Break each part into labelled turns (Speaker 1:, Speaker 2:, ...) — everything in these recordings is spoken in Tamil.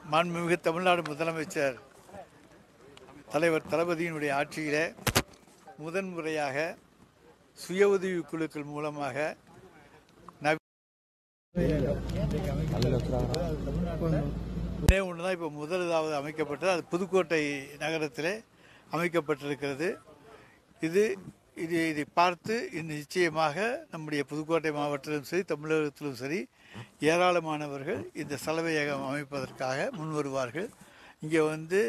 Speaker 1: மாண்புமிகு தமிழ்நாடு முதலமைச்சர் தலைவர் தளபதியினுடைய ஆட்சியிலே முதன்முறையாக சுய உதவி குழுக்கள் மூலமாக ஒன்றே ஒன்று தான் இப்போ முதலாவது அமைக்கப்பட்டது அது புதுக்கோட்டை நகரத்திலே அமைக்கப்பட்டிருக்கிறது இது இது இதை பார்த்து இன்னும் நிச்சயமாக நம்முடைய புதுக்கோட்டை மாவட்டத்திலும் சரி தமிழகத்திலும் சரி ஏராளமானவர்கள் இந்த சலவையகம் அமைப்பதற்காக முன் வருவார்கள் இங்கே வந்து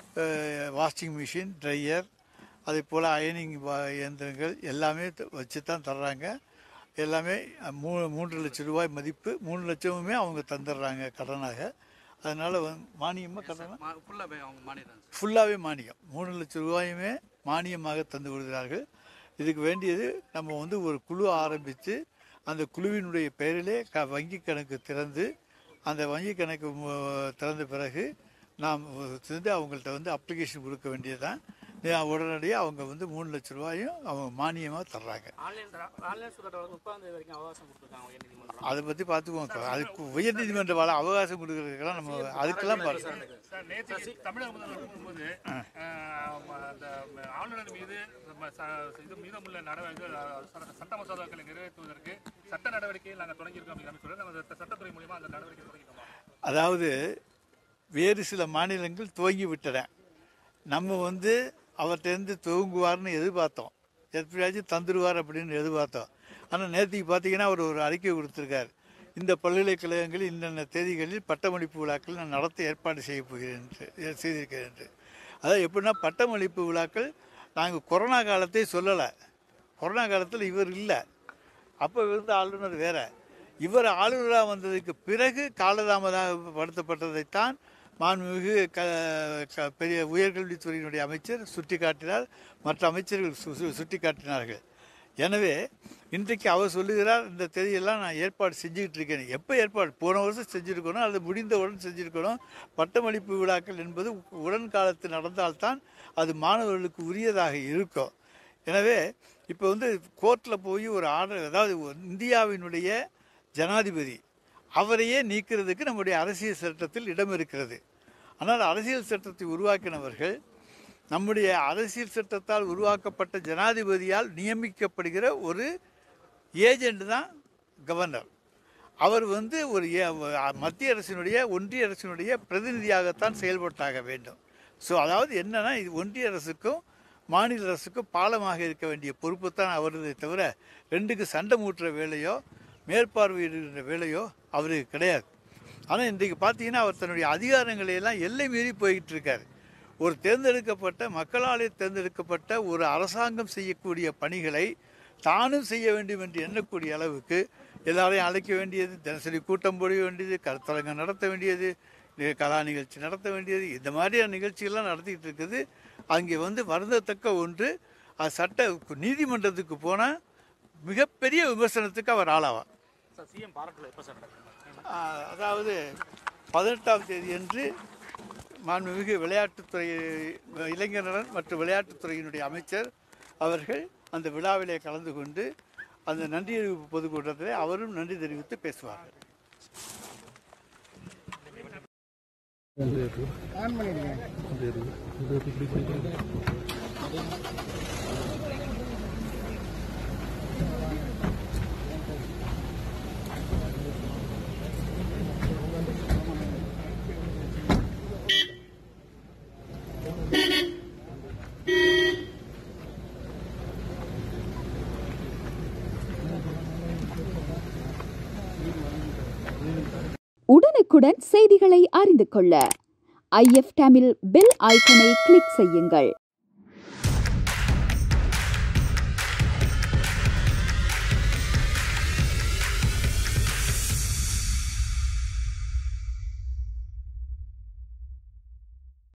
Speaker 1: வாஷிங் மிஷின் ட்ரையர் அதே போல் அயனிங் இயந்திரங்கள் எல்லாமே த- வச்சு தான் தர்றாங்க எல்லாமே மூ மூன்று லட்சம் ரூபாய் மதிப்பு மூணு லட்சமுமே அவங்க தந்துடுறாங்க கடனாக அதனால் மானியமாக கடனாக
Speaker 2: ஃபுல்லாக அவங்க மாநிலம்
Speaker 1: ஃபுல்லாகவே மானியம் மூணு லட்சம் ரூபாயுமே மானியமாக தந்து விடுகிறார்கள் இதுக்கு வேண்டியது நம்ம வந்து ஒரு குழு ஆரம்பித்து அந்த குழுவினுடைய பெயரிலே க வங்கி கணக்கு திறந்து அந்த வங்கி கணக்கு மு- திறந்த பிறகு நாம் வந்து அவங்கள்ட்ட வந்து அப்ளிகேஷன் கொடுக்க வேண்டியதுதான் உடனடியாக அவங்க வந்து மூணு லட்சம் ரூபாயும் அவங்க மானியமாக தர்றாங்க
Speaker 2: ஆன்லைன் ஆன்லைன் சுகட்ட முப்பதாம் தேதி வரைக்கும் அவகாசம் கொடுத்துருக்காங்க உயர்நீதிமன்றம்
Speaker 1: அதை பற்றி பார்த்துக்குவோம் அதுக்கு உயர்நீதிமன்ற வாழ அவகாசம் கொடுக்கறதுக்கெல்லாம் நம்ம அதுக்கெல்லாம் பாரு
Speaker 3: சார் நேற்று தமிழக முதல்வர் இருக்கும்போது அந்த ஆளுநர் மீது ம- ச- இது மீதமுள்ள நடவடிக்கை சட்ட மசோதாக்களை நிறைவேற்றுவதற்கு சட்ட நடவடிக்கையில் நாங்கள் தொடங்கியிருக்கோம் அப்படிங்கிற சொல்லி நம்ம சட்ட- சட்டத்துறை மூலியமா அந்த நடவடிக்கை தொடங்கிட்டோமா
Speaker 1: அதாவது வேறு சில மாநிலங்கள் துவங்கி விட்டன நம்ம வந்து அவர்கிட்டருந்து துவங்குவார்னு எதிர்பார்த்தோம் எப்படியாச்சும் தந்துடுவார் அப்படின்னு எதிர்பார்த்தோம் ஆனால் நேற்றுக்கு பார்த்தீங்கன்னா அவர் ஒரு அறிக்கை கொடுத்துருக்கார் இந்த பல்கலைக்கழகங்களில் இன்னென்ன தேதிகளில் பட்டமளிப்பு விழாக்கள் நான் நடத்த ஏற்பாடு செய்ய போகிறேன் என்று செய்திருக்கிறேன் என்று அதாவது எப்படின்னா பட்டமளிப்பு விழாக்கள் நாங்கள் கொரோனா காலத்தை சொல்லலை கொரோனா காலத்தில் இவர் இல்லை அப்போ இருந்த ஆளுநர் வேற இவர் ஆளுநராக வந்ததுக்கு பிறகு காலதாமதப்படுத்தப்பட்டதைத்தான் மாண்புமிகு க க- பெரிய உயர்கல்வித்துறையினுடைய அமைச்சர் சுட்டிக்காட்டினார் மற்ற அமைச்சர்கள் சு சு- சுட்டிக்காட்டினார்கள் எனவே இன்றைக்கு அவர் சொல்லுகிறார் இந்த தேதியெல்லாம் நான் ஏற்பாடு செஞ்சுக்கிட்டு இருக்கேன் எப்போ ஏற்பாடு போன வருஷம் செஞ்சுருக்கணும் அல்லது முடிந்தவுடன் செஞ்சுருக்கணும் பட்டமளிப்பு விழாக்கள் என்பது உடன் காலத்தில் நடந்தால்தான் அது மாணவர்களுக்கு உரியதாக இருக்கும் எனவே இப்போ வந்து கோர்ட்டில் போய் ஒரு ஆர்டர் அதாவது ஒரு இந்தியாவினுடைய ஜனாதிபதி அவரையே நீக்கிறதுக்கு நம்முடைய அரசியல் சட்டத்தில் இடம் இருக்கிறது ஆனால் அரசியல் சட்டத்தை உருவாக்கினவர்கள் நம்முடைய அரசியல் சட்டத்தால் உருவாக்கப்பட்ட ஜனாதிபதியால் நியமிக்கப்படுகிற ஒரு ஏஜெண்ட் தான் கவர்னர் அவர் வந்து ஒரு ஏ- மத்திய அரசினுடைய ஒன்றிய அரசினுடைய பிரதிநிதியாகத்தான் செயல்பட்டாக வேண்டும் ஸோ அதாவது என்னன்னா இது ஒன்றிய அரசுக்கும் மாநில அரசுக்கும் பாலமாக இருக்க வேண்டிய பொறுப்பு தான் அவரது தவிர ரெண்டுக்கு சண்டை மூட்டுற வேலையோ மேற்பார்வையிடுகிற வேலையோ அவருக்கு கிடையாது ஆனால் இன்றைக்கு பார்த்தீங்கன்னா அவர் தன்னுடைய அதிகாரங்களை எல்லாம் எல்லை மீறி போய்கிட்டு இருக்காரு ஒரு தேர்ந்தெடுக்கப்பட்ட மக்களாலே தேர்ந்தெடுக்கப்பட்ட ஒரு அரசாங்கம் செய்யக்கூடிய பணிகளை தானும் செய்ய வேண்டும் என்று எண்ணக்கூடிய அளவுக்கு எல்லாரையும் அழைக்க வேண்டியது தினசரி கூட்டம் போட வேண்டியது கருத்தரங்கம் நடத்த வேண்டியது நி- கலா நிகழ்ச்சி நடத்த வேண்டியது இந்த மாதிரியான நிகழ்ச்சிகள்லாம் நடத்திக்கிட்டு இருக்குது அங்கே வந்து வருந்தத்தக்க ஒன்று அது சட்ட நீதிமன்றத்துக்கு போனால் மிகப்பெரிய விமர்சனத்துக்கு அவர் ஆளாவார்
Speaker 3: சார் சிஎம் பாராட்டுல எப்போ சார் நடக்குது
Speaker 1: ஆஹ் அதாவது பதினெட்டாம் தேதியன்று மாண்புமிகு விளையாட்டுத்துறை இளைஞர் நலன் மற்றும் விளையாட்டுத்துறையினுடைய அமைச்சர் அவர்கள் அந்த விழாவிலே கலந்து கொண்டு அந்த நன்றி அறிவிப்பு பொதுக்கூட்டத்தில் அவரும் நன்றி தெரிவித்து பேசுவார்கள்
Speaker 4: உடனுக்குடன் செய்திகளை அறிந்து கொள்ள ஐஎஃப் தமிழ் பெல் ஐக்கனை கிளிக் செய்யுங்கள்